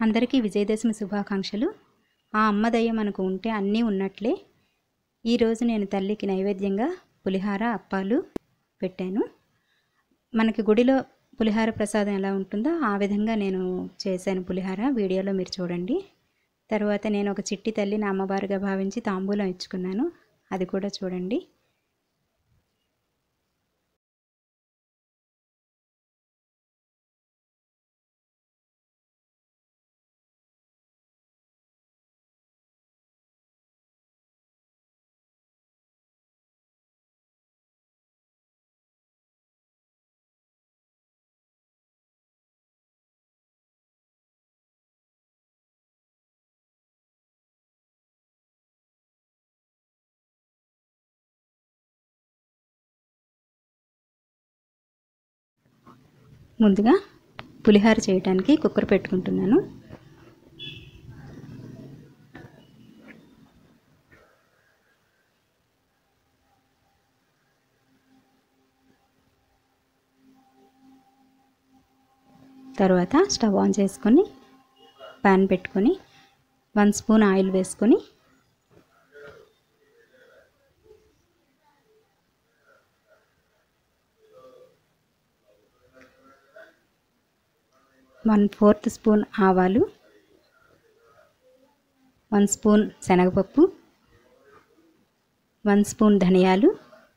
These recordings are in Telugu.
అందరికీ విజయదశమి శుభాకాంక్షలు ఆ అమ్మ దయ మనకు ఉంటే అన్నీ ఉన్నట్లే ఈరోజు నేను తల్లికి నైవేద్యంగా పులిహార అప్పాలు పెట్టాను మనకి గుడిలో పులిహార ప్రసాదం ఎలా ఉంటుందో ఆ విధంగా నేను చేశాను పులిహార వీడియోలో మీరు చూడండి తర్వాత నేను ఒక చిట్టి తల్లిని అమ్మవారిగా భావించి తాంబూలం ఇచ్చుకున్నాను అది కూడా చూడండి ముందుగా పులిహార చేయడానికి కుక్కర్ పెట్టుకుంటున్నాను తర్వాత స్టవ్ ఆన్ చేసుకొని ప్యాన్ పెట్టుకొని వన్ స్పూన్ ఆయిల్ వేసుకొని వన్ ఫోర్త్ స్పూన్ ఆవాలు వన్ స్పూన్ శనగపప్పు వన్ స్పూన్ ధనియాలు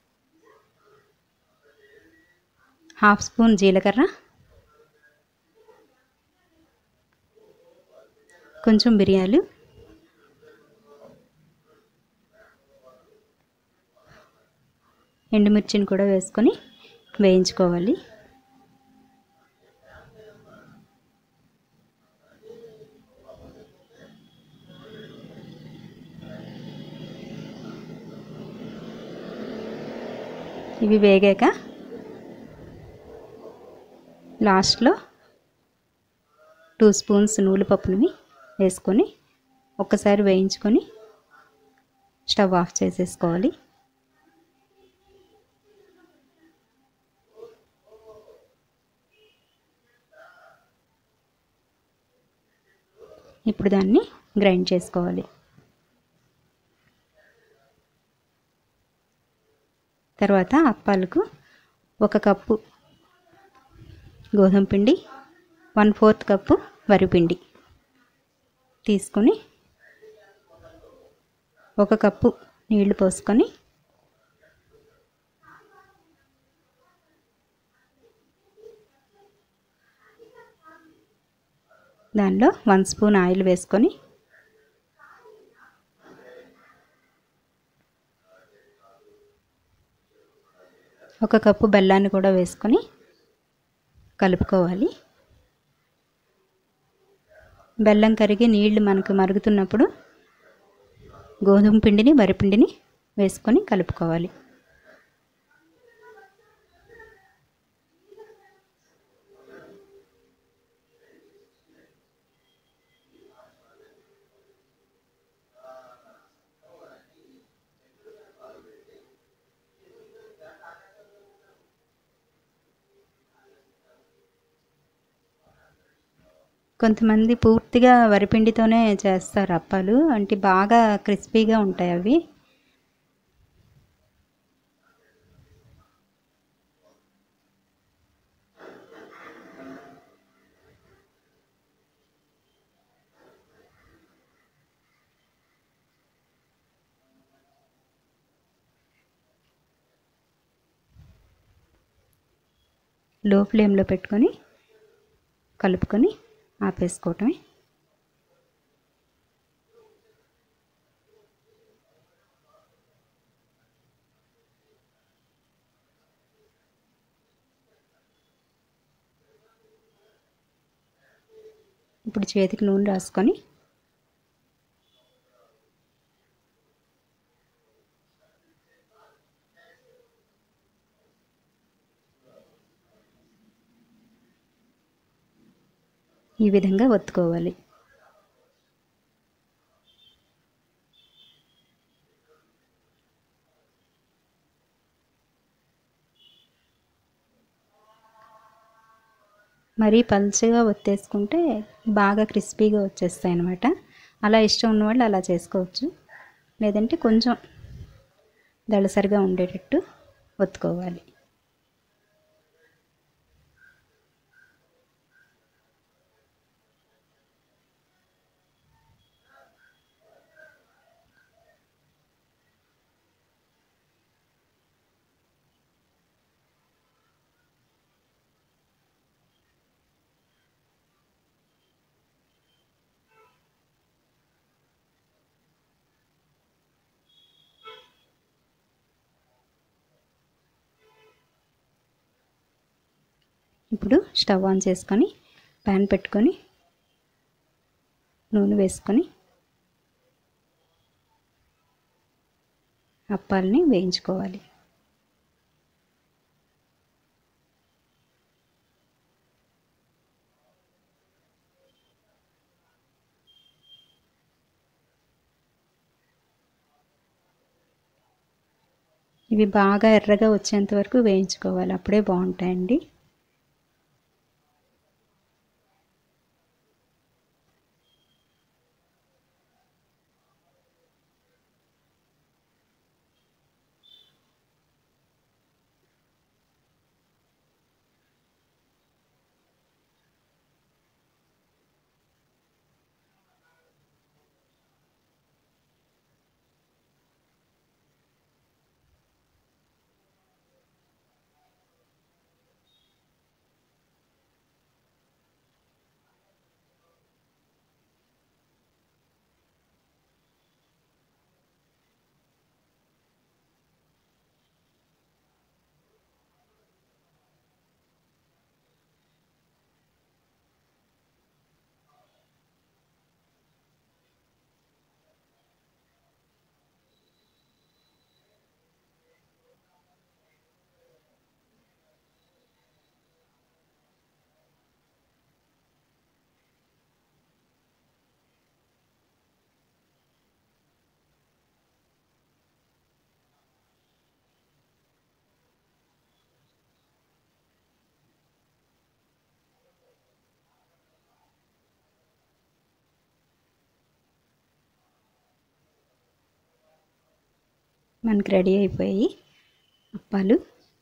హాఫ్ స్పూన్ జీలకర్ర కొంచెం బిర్యాలు ఎండుమిర్చిని కూడా వేసుకొని వేయించుకోవాలి ఇవి వేగాక లాస్ట్లో టూ స్పూన్స్ నూలుపప్పుని వేసుకొని ఒక్కసారి వేయించుకొని స్టవ్ ఆఫ్ చేసేసుకోవాలి ఇప్పుడు దాన్ని గ్రైండ్ చేసుకోవాలి తర్వాత అప్పాలకు ఒక కప్పు గోధుమ పిండి వన్ ఫోర్త్ కప్పు వరిపిండి తీసుకొని ఒక కప్పు నీళ్లు పోసుకొని దానిలో వన్ స్పూన్ ఆయిల్ వేసుకొని ఒక కప్పు బెల్లాన్ని కూడా వేసుకొని కలుపుకోవాలి బెల్లం కరిగి నీళ్లు మనకు మరుగుతున్నప్పుడు గోధుమ పిండిని వరిపిండిని వేసుకొని కలుపుకోవాలి కొంతమంది పూర్తిగా వరిపిండితోనే చేస్తారు అప్పాలు అంటే బాగా క్రిస్పీగా ఉంటాయి అవి లో ఫ్లేమ్లో పెట్టుకొని కలుపుకొని ఆపేసుకోవటమే ఇప్పుడు చేతికి నూనె రాసుకొని ఈ విధంగా ఒత్తుకోవాలి మరీ పల్చగా ఒత్తేసుకుంటే బాగా క్రిస్పీగా వచ్చేస్తాయి అన్నమాట అలా ఇష్టం ఉన్నవాళ్ళు అలా చేసుకోవచ్చు లేదంటే కొంచెం దళసరిగా ఉండేటట్టు ఒత్తుకోవాలి ఇప్పుడు స్టవ్ ఆన్ చేసుకొని ప్యాన్ పెట్టుకొని నూనె వేసుకొని అప్పాలని వేయించుకోవాలి ఇవి బాగా ఎర్రగా వచ్చేంత వరకు వేయించుకోవాలి అప్పుడే బాగుంటాయండి మనకి రెడీ అయిపోయి అప్పాలు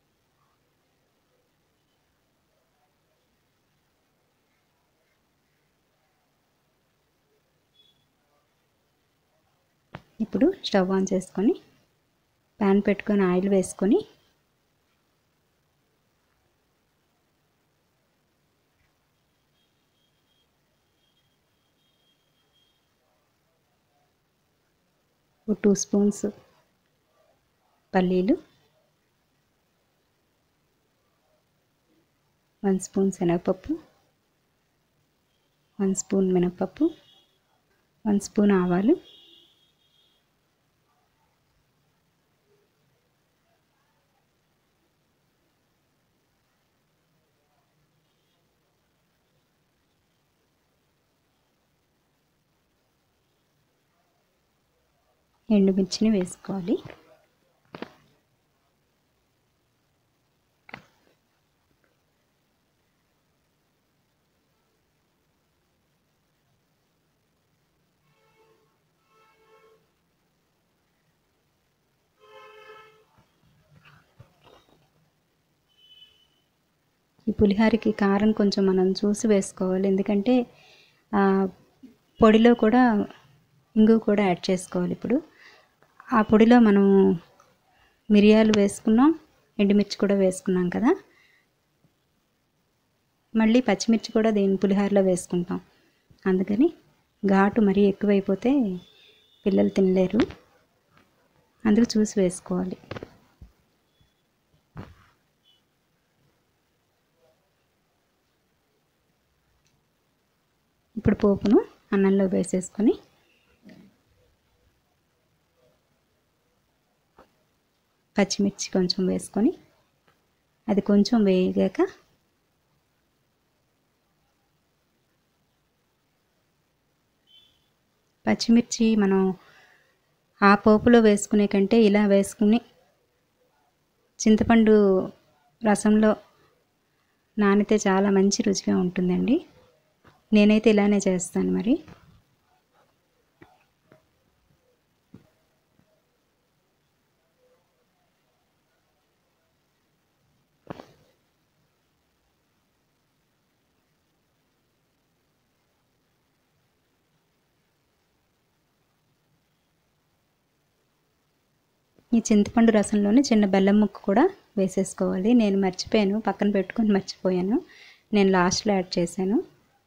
ఇప్పుడు స్టవ్ ఆన్ చేసుకొని ప్యాన్ పెట్టుకొని ఆయిల్ వేసుకొని ఒక టూ స్పూన్స్ పల్లీలు వన్ స్పూన్ శనగపప్పు వన్ స్పూన్ మినపప్పు వన్ స్పూన్ ఆవాలు ఎండుమిర్చిని వేసుకోవాలి ఈ పులిహోరకి కారం కొంచెం మనం చూసి వేసుకోవాలి ఎందుకంటే ఆ, పొడిలో కూడా ఇంగు కూడా యాడ్ చేసుకోవాలి ఇప్పుడు ఆ పొడిలో మనం మిరియాలు వేసుకున్నాం ఎండుమిర్చి కూడా వేసుకున్నాం కదా మళ్ళీ పచ్చిమిర్చి కూడా దీని పులిహోరలో వేసుకుంటాం అందుకని ఘాటు మరీ ఎక్కువైపోతే పిల్లలు తినలేరు అందుకు చూసి వేసుకోవాలి ఇప్పుడు పోపును అన్నంలో వేసేసుకొని పచ్చిమిర్చి కొంచెం వేసుకొని అది కొంచెం వేగాక పచ్చిమిర్చి మనం ఆ పోపులో వేసుకునే కంటే ఇలా వేసుకుని చింతపండు రసంలో నానితే చాలా మంచి రుచిగా ఉంటుందండి నేనైతే ఇలానే చేస్తాను మరి ఈ చింతపండు రసంలోనే చిన్న బెల్లం ముక్క కూడా వేసేసుకోవాలి నేను మర్చిపోయాను పక్కన పెట్టుకొని మర్చిపోయాను నేను లాస్ట్లో యాడ్ చేశాను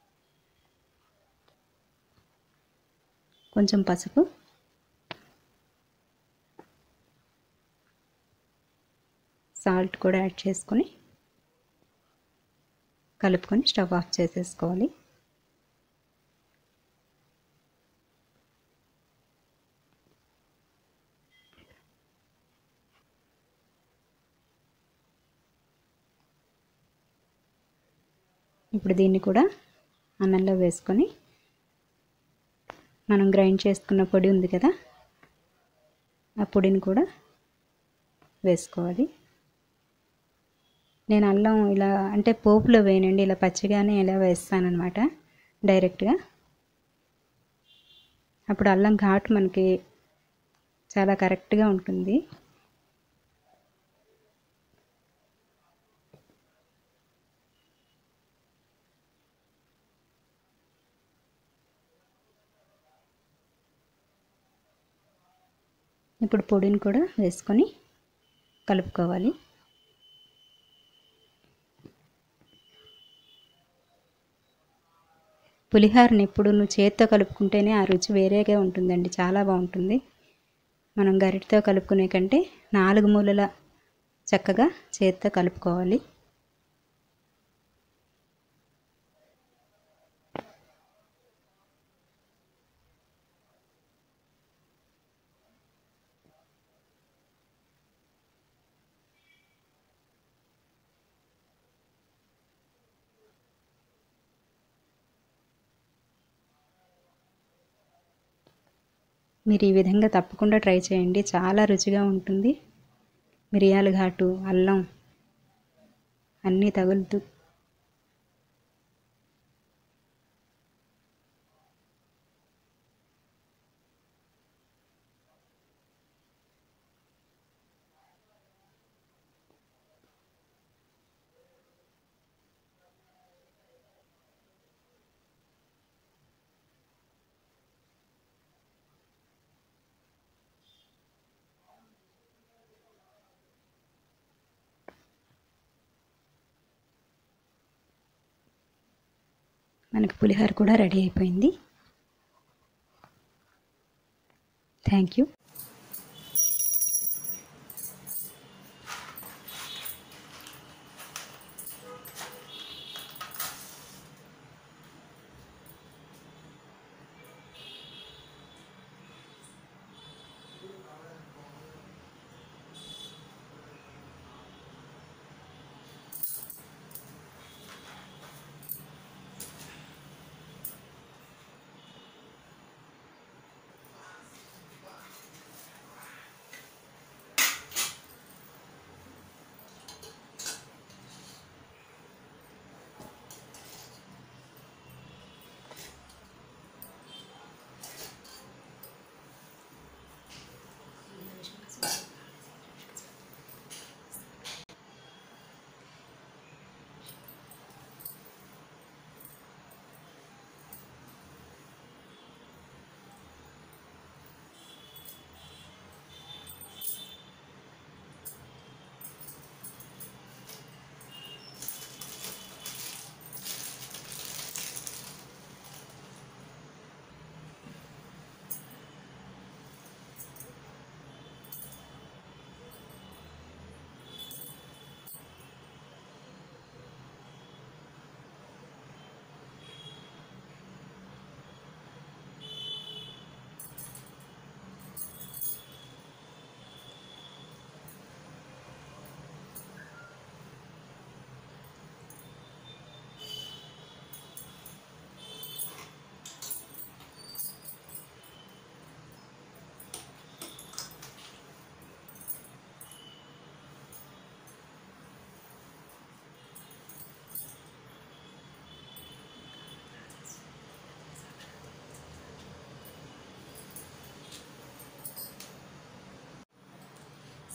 కొంచెం పసుపు సాల్ట్ కూడా యాడ్ చేసుకొని కలుపుకొని స్టవ్ ఆఫ్ చేసేసుకోవాలి ఇప్పుడు దీన్ని కూడా అన్నంలో వేసుకొని మనం గ్రైండ్ చేసుకున్న పొడి ఉంది కదా ఆ పొడిని కూడా వేసుకోవాలి నేను అల్లం ఇలా అంటే పోపులో వేయనండి ఇలా పచ్చిగానే ఇలా వేస్తానమాట డైరెక్ట్గా అప్పుడు అల్లం ఘాటు మనకి చాలా కరెక్ట్గా ఉంటుంది ఇప్పుడు పొడిని కూడా వేసుకొని కలుపుకోవాలి పులిహోరని ఎప్పుడు నువ్వు చేత్తో కలుపుకుంటేనే ఆ రుచి వేరేగా ఉంటుందండి చాలా బాగుంటుంది మనం గరిటతో కలుపుకునే కంటే నాలుగు మూలల చక్కగా చేత్తో కలుపుకోవాలి మీరు ఈ విధంగా తప్పకుండా ట్రై చేయండి చాలా రుచిగా ఉంటుంది మిరియాల ఘాటు అల్లం అన్నీ తగులుతూ మనకి పులిహోర కూడా రెడీ అయిపోయింది థ్యాంక్ యూ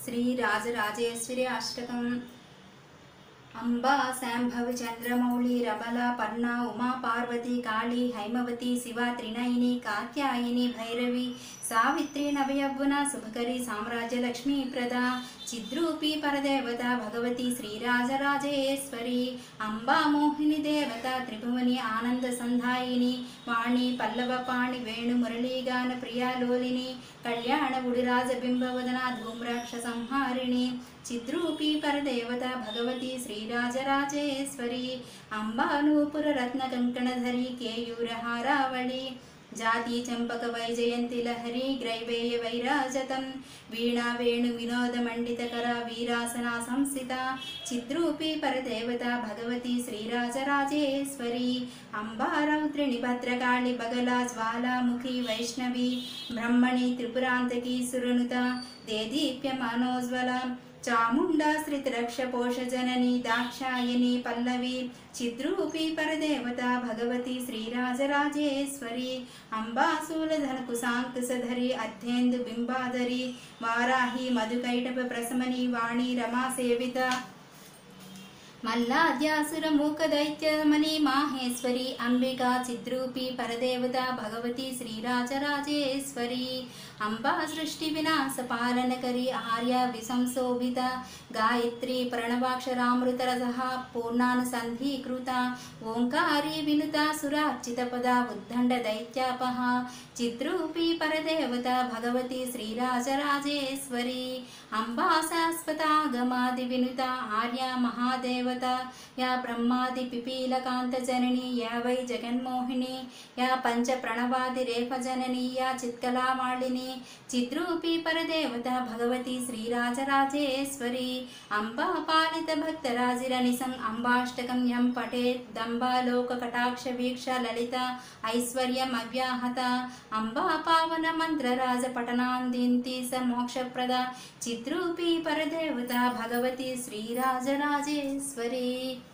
శ్రీరాజరాజేశ్వరి అష్టకం అంబా శాంభవి చంద్రమౌళి రమల పర్ణ ఉమా పార్వతి కాళీ హైమవతి శివ త్రినయిని కాత్యాయిని భైరవి సావిత్రి నవయవ్వన శుభకరి సామ్రాజ్య లక్ష్మీ ప్రద చిద్రూపి పరదేవత భగవతి శ్రీరాజరాజేశ్వరి అంబా మోహిని దేవత త్రిభువని ఆనంద సంధాయిని వాణి పల్లవ పాణి వేణు మురళీగాన ప్రియాలోలిని కళ్యాణ గుడిరాజ బింబవదన ధూమ్రాక్ష సంహారిణి చిద్రూపి పరదేవత భగవతి శ్రీరాజరాజేశ్వరి అంబానూపుర రత్న కంకణధరి కేయూరహారావళి జాతి చంపక వైజయంతి లహరి గ్రైవేయ వైరాజతం వీణా వేణు వినోద మండితకర వీరాసన సంస్థిత చిద్రూపి పరదేవత భగవతి శ్రీరాజరాజేశ్వరి అంబారౌద్రిణి భద్రకాళి బగల జ్వాలాముఖి వైష్ణవి బ్రహ్మణి త్రిపురాంతకి సురనుత దేదీప్య మనోజ్వల చాముండా శ్రితరక్ష పోషజనని దాక్షాయని పల్లవి చిద్రూపి పరదేవత భగవతి శ్రీరాజరాజేశ్వరి అంబాసూలధన కుశాంకుశధరి అధ్యేందు బింబాధరి వారాహి మధుకైటప ప్రసమని వాణి రమా సేవిత మల్లాద్యాసుర మూక దైత్యమణి మాహేశ్వరి అంబికా చిద్రూపి పరదేవత భగవతి శ్రీరాజరాజేశ్వరి అంబా సృష్టి వినాశ పాలనకరి ఆర్య విసంశోభిత గాయత్రి ప్రణవాక్షరామృత రస పూర్ణానుసంధీకృత ఓంకారి వినుత సురార్చిత పద ఉద్దండ దైత్యాపహ చిద్రూపి పరదేవత భగవతి శ్రీరాజరాజేశ్వరి అంబా శాశ్వతాగమాది వినుత ఆర్య మహాదేవత యా బ్రహ్మాది పిపీలకాంత జనని యా వై జగన్మోహిని యా పంచ ప్రణవాది రేఫ జనని యా చిత్కలామాళిని చిద్రూపి పరదేవత భగవతి శ్రీరాజరాజేశ్వరి అంబా పాలిత భక్తరాజిరనిసం అంబాష్టకం యం పఠేత్ దంబాలోక కటాక్ష వీక్ష లలిత ఐశ్వర్యం అవ్యాహత అంబా పావన మంత్రరాజ పఠనాందింతి స మోక్షప్రద చిద్రూపి పరదేవత భగవతి శ్రీరాజరాజేశ్వరి